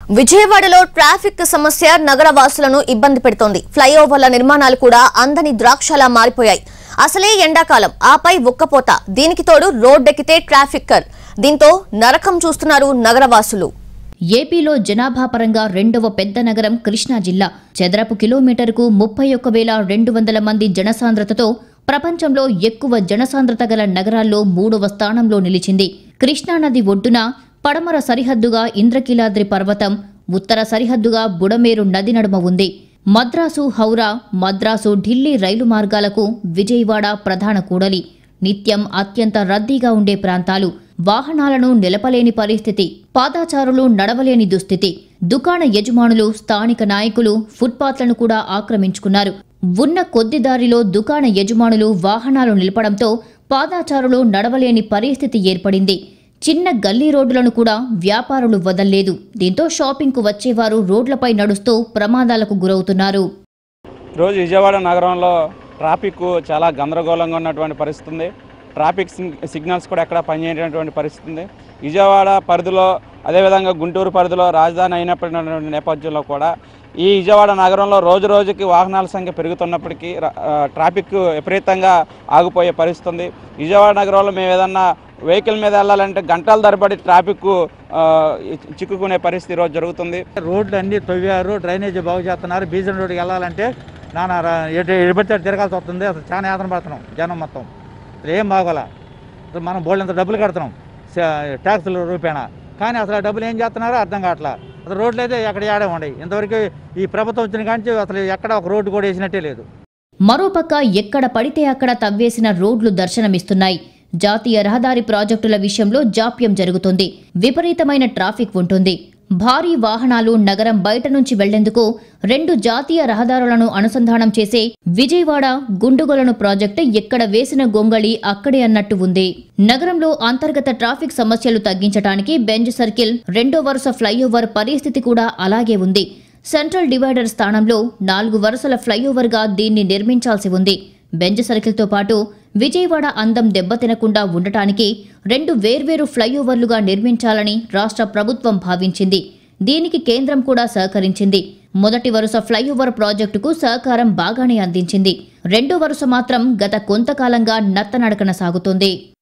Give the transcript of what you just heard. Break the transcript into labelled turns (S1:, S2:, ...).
S1: విజయవాడలో ట్రాఫిక్ సమస్య నగర వాసులను ఇబ్బంది పెడుతోంది ఫ్లైఓవర్ల నిర్మాణాలు కూడా అందని ద్రాక్షలా మారిపోయాయి అసలే ఎండాకాలం ఆపై ఉక్కపోత దీనికి తోడు రోడ్డెక్కితే ట్రాఫిక్ కర్ దీంతో నరకం చూస్తున్నారు నగరవాసులు
S2: ఏపీలో జనాభా పరంగా రెండవ పెద్ద నగరం కృష్ణా జిల్లా చదరపు కిలోమీటరుకు ముప్పై ఒక్క వేల రెండు వందల మంది జనసాంద్రతతో ప్రపంచంలో ఎక్కువ జనసాంద్రత గల నగరాల్లో మూడవ స్థానంలో నిలిచింది కృష్ణానది ఒడ్డున పడమర సరిహద్దుగా ఇంద్రకీలాద్రి పర్వతం ఉత్తర సరిహద్దుగా బుడమేరు నది నడుమ ఉంది మద్రాసు హౌరా మద్రాసు ఢిల్లీ రైలు మార్గాలకు విజయవాడ ప్రధాన కూడలి నిత్యం అత్యంత రద్దీగా ఉండే ప్రాంతాలు వాహనాలను నిలపలేని పరిస్థితి పాదాచారులు నడవలేని దుస్థితి దుకాణ యజమానులు స్థానిక నాయకులు ఫుట్పాత్లను కూడా ఆక్రమించుకున్నారు ఉన్న కొద్ది దారిలో దుకాణ యజమానులు వాహనాలు నిలపడంతో పాదాచారులు నడవలేని పరిస్థితి ఏర్పడింది చిన్న గల్లీ రోడ్డులను కూడా వ్యాపారులు వదల్లేదు దీంతో షాపింగ్కు వచ్చేవారు రోడ్లపై నడుస్తూ ప్రమాదాలకు గురవుతున్నారు
S3: ఈరోజు విజయవాడ నగరంలో ట్రాఫిక్ చాలా గందరగోళంగా ఉన్నటువంటి పరిస్థితి ఉంది ట్రాఫిక్ సిగ్- సిగ్నల్స్ కూడా ఎక్కడ పనిచేయనటువంటి పరిస్థితి ఉంది విజయవాడ పరిధిలో అదేవిధంగా గుంటూరు పరిధిలో రాజధాని అయినప్పటి నేపథ్యంలో కూడా ఈ విజయవాడ నగరంలో రోజు రోజుకి వాహనాల సంఖ్య పెరుగుతున్నప్పటికీ ర- ఆ, ట్రాఫిక్ విపరీతంగా ఆగిపోయే పరిస్థితి ఉంది విజయవాడ నగరంలో మేము ఏదన్నా వెహికల్ మీద వెళ్ళాలంటే గంటల తరబడి ట్రాఫిక్ ఆ, చిక్కుకునే పరిస్థితి ఈరోజు జరుగుతుంది
S4: రోడ్లు అన్నీ తవ్వారు డ్రైనేజ్ బాగు చేస్తున్నారు బీజన్ రోడ్డుకి వెళ్ళాలంటే నాన్న రా- ఎటు ఎటు పడితే అటు తిరగాల్సి వస్తుంది అసలు చాలా యాతన పడుతున్నాం జనం మొత్తం అసలు ఏం బాగోలా అసలు మనం బోళ్ళంత డబ్బులు కడుతున్నాం స- ట్యాక్సుల రూపేణా కానీ అసలు ఆ డబ్బులు ఏం చేస్తున్నారో అర్థం కావట్లా అసలు రోడ్లు అయితే ఎక్కడ ఏడే ఉన్నాయి ఇంతవరకు ఈ ప్రభుత్వం వచ్చిన కానీ అసలు ఎక్కడ ఒక రోడ్డు కూడా వేసినట్టే లేదు
S2: మరోపక్క ఎక్కడ పడితే అక్కడ తవ్వేసిన రోడ్లు దర్శనమిస్తున్నాయి జాతీయ రహదారి ప్రాజెక్టుల విషయంలో జాప్యం జరుగుతుంది విపరీతమైన ట్రాఫిక్ ఉంటుంది భారీ వాహనాలు నగరం బయట నుంచి వెళ్లేందుకు రెండు జాతీయ రహదారులను అనుసంధానం చేసే విజయవాడ గుండుగొలను ప్రాజెక్టు ఎక్కడ వేసిన గొంగళి అక్కడే అన్నట్టు ఉంది నగరంలో అంతర్గత ట్రాఫిక్ సమస్యలు తగ్గించడానికి బెంజ్ సర్కిల్ రెండో వరుస ఫ్లైఓవర్ పరిస్థితి కూడా అలాగే ఉంది సెంట్రల్ డివైడర్ స్థానంలో నాలుగు వరుసల ఫ్లైఓవర్గా దీన్ని నిర్మించాల్సి ఉంది బెంజ్ సర్కిల్తో పాటు విజయవాడ అందం దెబ్బతినకుండా ఉండటానికి రెండు వేర్వేరు ఫ్లైఓవర్లుగా నిర్మించాలని రాష్ట్ర ప్రభుత్వం భావించింది దీనికి కేంద్రం కూడా సహకరించింది మొదటి వరుస ఫ్లైఓవర్ ప్రాజెక్టుకు సహకారం బాగానే అందించింది రెండో వరుస మాత్రం గత కొంతకాలంగా నత్తనడకన సాగుతోంది